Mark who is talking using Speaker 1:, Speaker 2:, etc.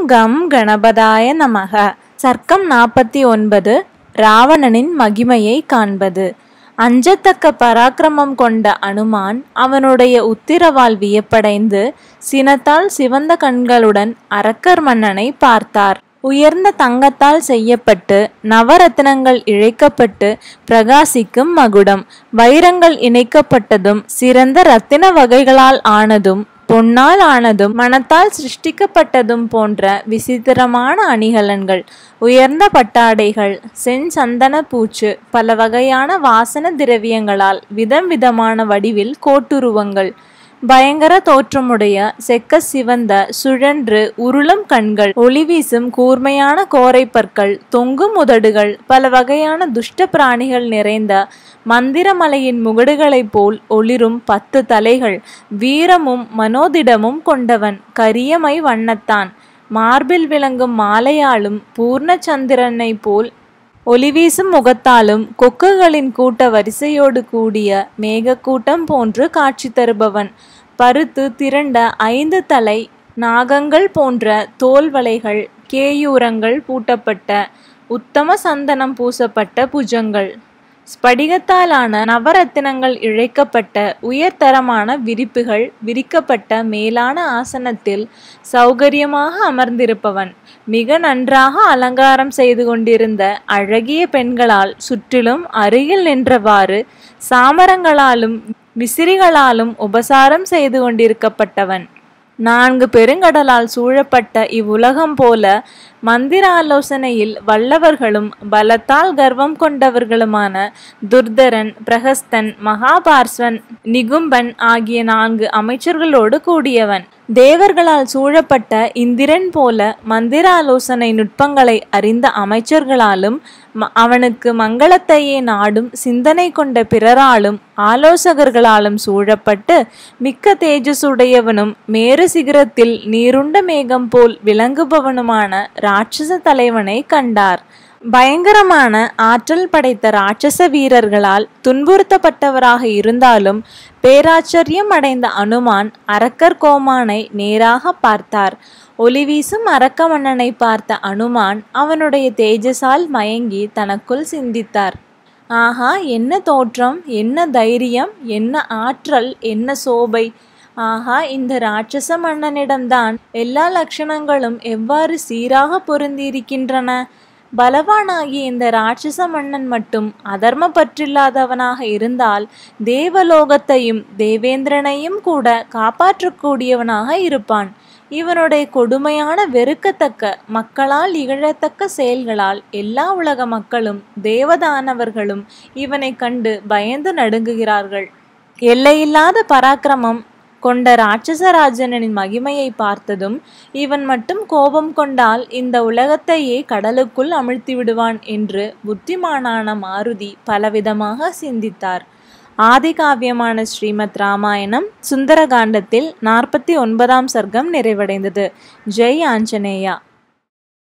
Speaker 1: come கணபதாய நமக சர்க்கம் நாற்பத்தி ஒன்பது ராவணனின் மகிமையை காண்பது அஞ்சத்தக்க பராக்கிரமம் கொண்ட அனுமான் அவனுடைய உத்திரவால் வியப்படைந்து சினத்தால் சிவந்த கண்களுடன் அரக்கர் மன்னனை பார்த்தார் உயர்ந்த தங்கத்தால் செய்யப்பட்டு நவரத்னங்கள் இழைக்கப்பட்டு பிரகாசிக்கும் மகுடம் வைரங்கள் இணைக்கப்பட்டதும் சிறந்த ரத்தின வகைகளால் ஆனதும் பொன்னால் ஆனதும் மனத்தால் சிருஷ்டிக்கப்பட்டதும் போன்ற விசித்திரமான அணிகலன்கள் உயர்ந்த பட்டாடைகள் செஞ்சந்தன பூச்சு பல வகையான வாசன திரவியங்களால் விதம் விதமான வடிவில் கோட்டுருவங்கள் பயங்கர தோற்றமுடைய செக்க சிவந்த சுழன்று உருளும் கண்கள் ஒளிவீசும் கூர்மையான கோரை பற்கள் தொங்கும் உதடுகள் பல வகையான துஷ்ட பிராணிகள் நிறைந்த மந்திரமலையின் முகடுகளைப் போல் ஒளிரும் பத்து தலைகள் வீரமும் மனோதிடமும் கொண்டவன் கரியமை வண்ணத்தான் மார்பில் விளங்கும் மாலையாலும் பூர்ணச்சந்திரனை போல் ஒளிவீசும் முகத்தாலும் கொக்குகளின் கூட்ட வரிசையோடு கூடிய மேகக்கூட்டம் போன்று காட்சி தருபவன் பருத்து திரண்ட ஐந்து தலை நாகங்கள் போன்ற தோல்வளைகள் கேயூரங்கள் பூட்டப்பட்ட உத்தம சந்தனம் பூசப்பட்ட புஜங்கள் ஸ்படிகத்தாலான நவரத்தினங்கள் இழைக்கப்பட்ட உயர்தரமான விரிப்புகள் விரிக்கப்பட்ட மேலான ஆசனத்தில் சௌகரியமாக அமர்ந்திருப்பவன் மிக நன்றாக அலங்காரம் செய்து கொண்டிருந்த அழகிய பெண்களால் சுற்றிலும் அருகில் நின்றவாறு சாமரங்களாலும் விசிறிகளாலும் உபசாரம் செய்து கொண்டிருக்கப்பட்டவன் நான்கு பெருங்கடலால் சூழப்பட்ட இவ்வுலகம் போல மந்திர ஆலோசனையில் வல்லவர்களும் பலத்தால் கர்வம் கொண்டவர்களுமான துர்தரன் பிரகஸ்தன் மகாபார்ஸ்வன் நிகும்பன் ஆகிய நான்கு அமைச்சர்களோடு கூடியவன் தேவர்களால் சூழப்பட்ட இந்திரன் போல மந்திர ஆலோசனை நுட்பங்களை அறிந்த அமைச்சர்களாலும் அவனுக்கு மங்களத்தையே நாடும் சிந்தனை கொண்ட பிறராலும் ஆலோசகர்களாலும் சூழப்பட்டு மிக்க தேஜசுடையவனும் மேரு சிகரத்தில் நீருண்ட மேகம் போல் விளங்குபவனுமான ராட்சச தலைவனை கண்டார் பயங்கரமான ஆற்றல் படைத்த ராட்சச வீரர்களால் துன்புறுத்தப்பட்டவராக இருந்தாலும் பேராச்சரியம் அடைந்த அனுமான் அரக்கர் கோமானை நேராக பார்த்தார் ஒளிவீசும் அரக்க மன்னனை பார்த்த அனுமான் அவனுடைய தேஜஸால் மயங்கி தனக்குள் சிந்தித்தார் ஆஹா என்ன தோற்றம் என்ன தைரியம் என்ன ஆற்றல் என்ன சோபை ஆஹா இந்த ராட்சச மன்னனிடம்தான் எல்லா லட்சணங்களும் எவ்வாறு சீராக பொருந்தியிருக்கின்றன பலவானாகிய இந்த ராட்சச மன்னன் மட்டும் அதர்ம பற்றில்லாதவனாக இருந்தால் தேவலோகத்தையும் தேவேந்திரனையும் கூட காப்பாற்றக்கூடியவனாக இருப்பான் இவனுடைய கொடுமையான வெறுக்கத்தக்க மக்களால் இகழத்தக்க செயல்களால் எல்லா உலக மக்களும் தேவதானவர்களும் இவனை கண்டு பயந்து நடுங்குகிறார்கள் எல்லையில்லாத பராக்கிரமம் கொண்ட ராட்சசராஜனின் மகிமையை பார்த்ததும் இவன் மட்டும் கோபம் கொண்டால் இந்த உலகத்தையே கடலுக்குள் அமிழ்த்தி விடுவான் என்று புத்திமானான மாருதி பலவிதமாக சிந்தித்தார் ஆதிகாவியமான ஸ்ரீமத் ராமாயணம் சுந்தரகாண்டத்தில் நாற்பத்தி ஒன்பதாம் சர்க்கம் நிறைவடைந்தது ஜெய் ஆஞ்சநேயா